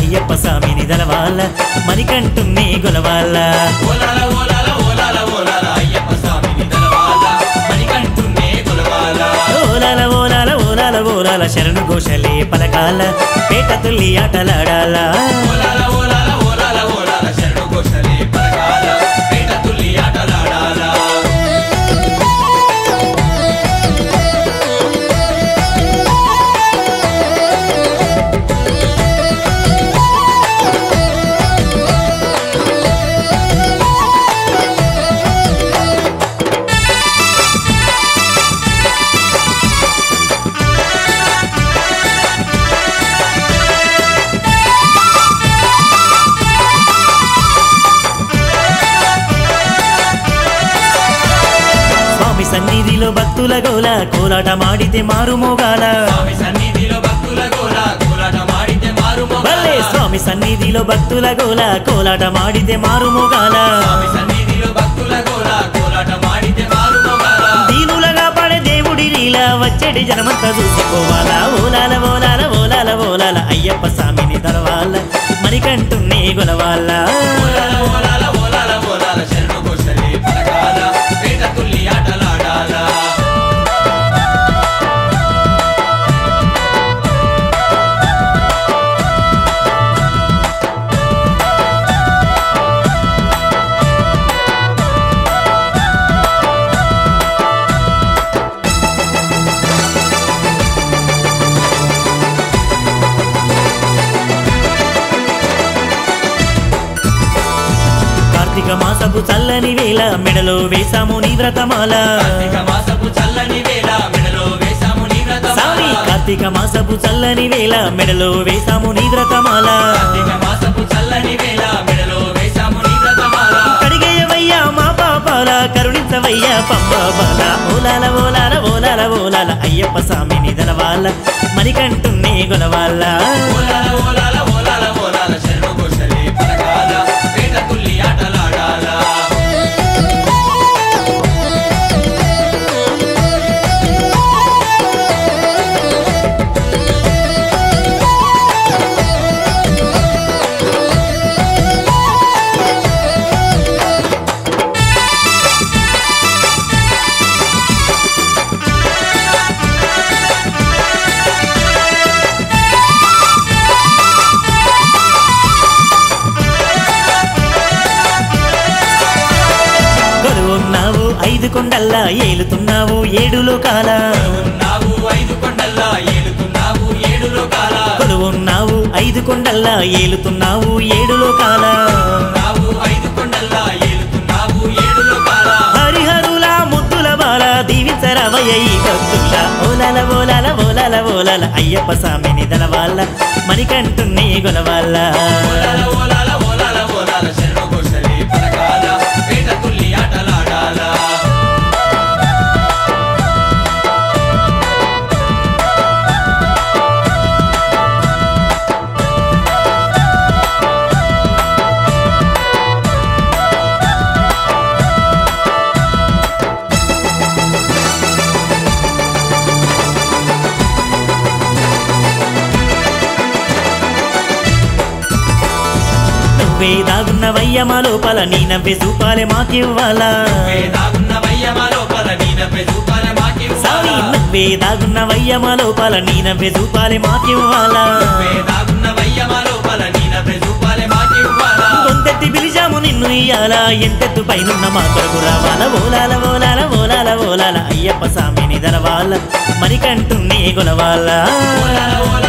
అయ్యప్ప స్వామిని దలవాల మణికంఠుణ్ణి గొలవాల ఓలాల ఓలాల ఓలాల ఓలాల అయ్యప్ప స్వామిని దళవాల మణికంఠున్నే కొలవాల ఓలాల ఓలాల ఓలాల ఓలాల శరణు ఘోషలే పలకాల పేట తుల్లి ఆటలాడాల ఓలాల ఓలాల ఓలాల ఓలాల శరణు ఘోషలే పలకాల పేట తుల్లి ఆటలాడాల స్వామి సన్నిధిలో భక్తుల గోల కోలాట మాడితే మారు మోగాల స్వామి సన్నిధిలో భక్తుల గోల కోలాట మాడితే మారు భలే స్వామి సన్నిధిలో భక్తుల గోల కోలాట మాడితే మారు మోగాల స్వామి సన్నిధిలో భక్తుల గోల కోలాట మాడితే మారు మోగాల దీనులగా పడే దేవుడి లీల వచ్చేటి జనమంతా చూసుకోవాలా ఓలాల ఓలాల ఓలాల ఓలాల అయ్యప్ప స్వామిని తలవాల మణికంఠుణ్ణి గొలవాల ఓలాల ఓలాల ఓలాల ఓలాల శరణు ఘోషలే పలకాల పేట తుల్లి ఆటలాడాల కార్తీక మాసపు చల్లని వేళ మెడలో వేసాము నీ వ్రతమాల కార్తీక మాసపు చల్లని వేళ మెడలో వేశాము నీ సామి వ్రతమాల కార్తీక మాసపు చల్లని వేళ మెడలో వేసాము నీ వ్రతమాల కార్తీక మాసపు చల్లని వేళ మెడలో వేశాము నీ వ్రతమాల కడిగేయవయ్యా మా పాపాల కరుణించవయ్యా పంబాబాల ఓలాల ఓలాల ఓలాల ఓలాల అయ్యప్ప స్వామిని దలవాల మణికంఠుణ్ణి గొలవాల ఓలాల ఓలాల ఓలాల ఓలాల శరణు ఘోషలే పలకాల పేట తుల్లి ఆటలాడాల కొలువున్నావు ఐదు కొండల్లా ఏలుతున్నావు ఏడు లోకాల ఉన్నావు ఐదు కొండల్లా ఏలుతున్నావు ఏడు లోకాల కొలువున్నావు ఐదు కొండల్లా ఏలుతున్నావు ఏడు లోకాల ఉన్నావు ఐదు కొండల్లా ఏలుతున్నావు ఏడు లోకాల హరిహరుల ముద్దుల బాల దీవించరవయ్య ఈ భక్తుల ఓలాల ఓలాల ఓలాల ఓలాల అయ్యప్ప స్వామిని దలవాల మణికంఠుణ్ణి గొలవాల ఓలాల ఓలాల ఓలాల ఓలాల శరణు ఘోషలే పలకాల పేట తుల్లి ఆటలాడాల నువ్వే దాగున్నవయ్య మా లోపల నీ నవ్వే చూపాలే మాకివ్వాలా వేదాగున్నవయ్య మా లోపల నీ నవ్వే చూపాల సామి మాకివ్వాలా నువ్వే దాగున్నవయ్య మా లోపల నీ నవ్వే చూపాలే మాకివ్వాలా వేదాగున్నవయ్య మా లోపల నీ నవ్వే చూపాలే మాకివ్వాలా కొంతెత్తి పిలిచాము నిన్ను ఇయ్యాలా ఎంతెత్తు పైనున్న మా కొరకు రావాల ఓలాల ఓలాల ఓలాల ఓలాల అయ్యప్ప స్వామిని దలవాల మణికంఠుణ్ణి గొలవాల ఓలాల ఓలాల